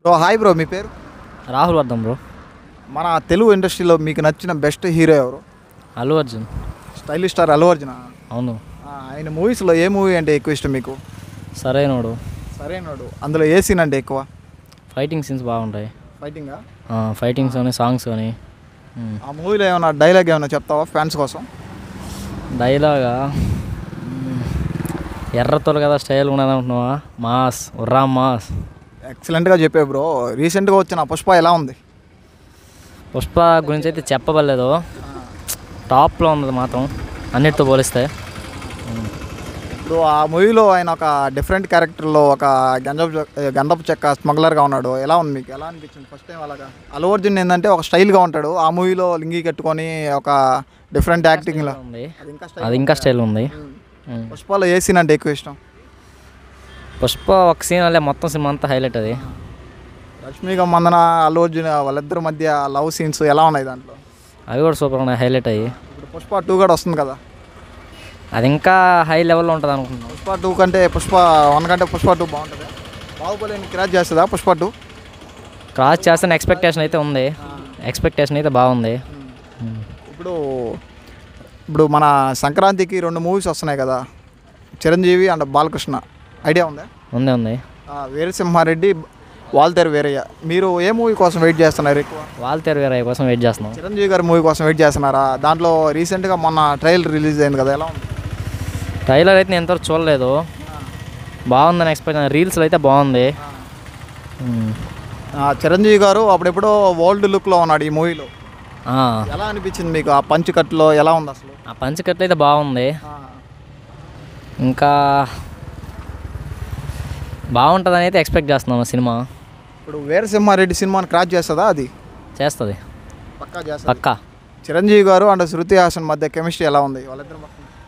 So hi bro మీ పేరు Rahul Vardhan bro మన తెలుగు ఇండస్ట్రీలో మీకు నచ్చిన బెస్ట్ హీరో ఎవరు అల్లు అర్జున్ స్టైలిష్ స్టార్ అల్లు అర్జున అవును ఆయన మూవీస్లో ఏ మూవీ అంటే ఎక్కువ ఇష్టం మీకు సరైనోడు సరైనడు అందులో ఏ సీన్ అంటే ఎక్కువ ఫైటింగ్ సీన్స్ బాగుంటాయి ఫైటింగా ఫైటింగ్స్ కానీ సాంగ్స్ కానీ ఆ మూవీలో ఏమైనా డైలాగ్ ఏమైనా చెప్తావా ఫ్యాన్స్ కోసం డైలాగా మ్మ్. ఎర్రతోలు కదా స్టైల్ ఉన్నది అంటున్నావా మాస్ ఉర్రా మాస్ ఎక్సలెంట్గా చెప్పే బ్రో రీసెంట్గా వచ్చిన పుష్ప ఎలా ఉంది పుష్ప గురించి అయితే చెప్పబడలేదు టాప్లో ఉన్నది మాత్రం అన్నిటితో పోలిస్తే ఇప్పుడు ఆ మూవీలో ఆయన ఒక డిఫరెంట్ క్యారెక్టర్లో ఒక గంధపు చె- గంధపు చెక్క స్మగ్లర్గా ఉన్నాడు ఎలా ఉంది మీకు ఎలా అనిపించింది ఫస్ట్ టైం అలాగా అల్లు అర్జున్ ఏంటంటే ఒక స్టైల్గా ఉంటాడు ఆ మూవీలో లింగి కట్టుకొని ఒక డిఫరెంట్ యాక్టింగ్లో ఉంది అది ఇంకా అది ఇంకా స్టైల్ ఉంది మ్మ్. పుష్పలో ఏ సీన్ అంటే ఎక్కువ ఇష్టం పుష్ప ఒక సీన్ అల్లే మొత్తం సినిమా అంతా హైలైట్ అది రష్మిక మందన అల్లు అర్జున్ వాళ్ళిద్దరి మధ్య లవ్ సీన్స్ ఎలా ఉన్నాయి దాంట్లో అవి కూడా సూపర్ ఉన్నాయి హైలైట్ అయ్యి ఇప్పుడు పుష్ప టూ కూడా వస్తుంది కదా అది ఇంకా హై లెవెల్లో ఉంటుంది అనుకుంటున్నాను పుష్ప టూ కంటే పుష్ప వన్ కంటే పుష్ప టూ బాగుంటుంది బాహుబలిని క్రాచ్ చేస్తుందా పుష్ప టూ క్రాస్ చేస్తున్న ఎక్స్పెక్టేషన్ అయితే ఉంది ఎక్స్పెక్టేషన్ అయితే బాగుంది ఇప్పుడు ఇప్పుడు మన సంక్రాంతికి రెండు మూవీస్ వస్తున్నాయి కదా చిరంజీవి అండ్ బాలకృష్ణ ఐడియా ఉందా ఉంది ఉంది ఆ, వీరసింహారెడ్డి వాల్తేరు వీరయ్య మీరు ఏ మూవీ కోసం వెయిట్ చేస్తున్నారు ఎక్కువ వాళ్ళ తెరవేరాయి కోసం వెయిట్ చేస్తున్నాం చిరంజీవి గారి మూవీ కోసం వెయిట్ చేస్తున్నారా దాంట్లో రీసెంట్గా మొన్న ట్రయల్ రిలీజ్ అయింది కదా ఎలా ఉంది ట్రైలర్ అయితే నేను ఎంతవరకు చూడలేదు బాగుందని ఎక్స్పెక్ట్ రీల్స్లో అయితే బాగుంది ఉమ్. ఆ, చిరంజీవి గారు అప్పుడెప్పుడో ఓల్డ్ లుక్లో ఉన్నాడు ఈ మూవీలో ఆ, ఎలా అనిపించింది మీకు ఆ పంచ్ కట్లో ఎలా ఉంది అసలు ఆ పంచకట్లు అయితే బాగుంది ఇంకా బాగుంటుందని అయితే ఎక్స్పెక్ట్ చేస్తున్నాం ఆ సినిమా ఇప్పుడు వీరసింహారెడ్డి సినిమాని క్రాచ్ చేస్తుందా అది చేస్తుంది పక్కా చేస్తా పక్కా చిరంజీవి గారు అండ్ శృతి హాసన్ మధ్య కెమిస్ట్రీ ఎలా ఉంది వాళ్ళిద్దరు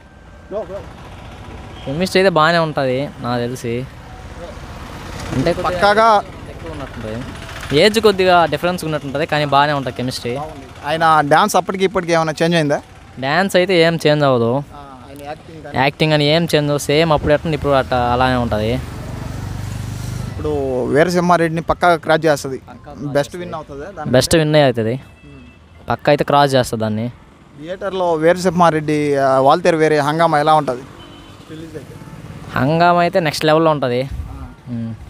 కెమిస్ట్రీ అయితే బాగానే ఉంటుంది నాకు తెలిసి అంటే కొద్దిగా పక్కాగా ఎక్కువ ఉన్నట్టుంటుంది ఏజ్ కొద్దిగా డిఫరెన్స్ ఉన్నట్టుంటుంది కానీ బాగానే ఉంటుంది కెమిస్ట్రీ ఆయన డ్యాన్స్ అప్పటికి ఇప్పటికి ఏమైనా చేంజ్ అయిందా డ్యాన్స్ అయితే ఏం చేంజ్ అవ్వదు ఆయన యాక్టింగ్ యాక్టింగ్ అని ఏం చేంజ్ సేమ్ అప్పుడు ఎట్లా ఇప్పుడు అట్లా అలానే ఉంటుంది ఇప్పుడు వీరసింహారెడ్డిని పక్కాగా క్రాచ్ చేస్తుంది బెస్ట్ విన్ అవుతుంది దాని బెస్ట్ విన్ అవుతుంది పక్క అయితే క్రాస్ చేస్తుంది దాన్ని థియేటర్లో వీరసింహారెడ్డి ఆ, వాల్తేరు వేరే హంగామా ఎలా ఉంటుంది రిలీజ్ అయితే హంగామా అయితే నెక్స్ట్ లెవెల్లో ఉంటుంది ఉమ్.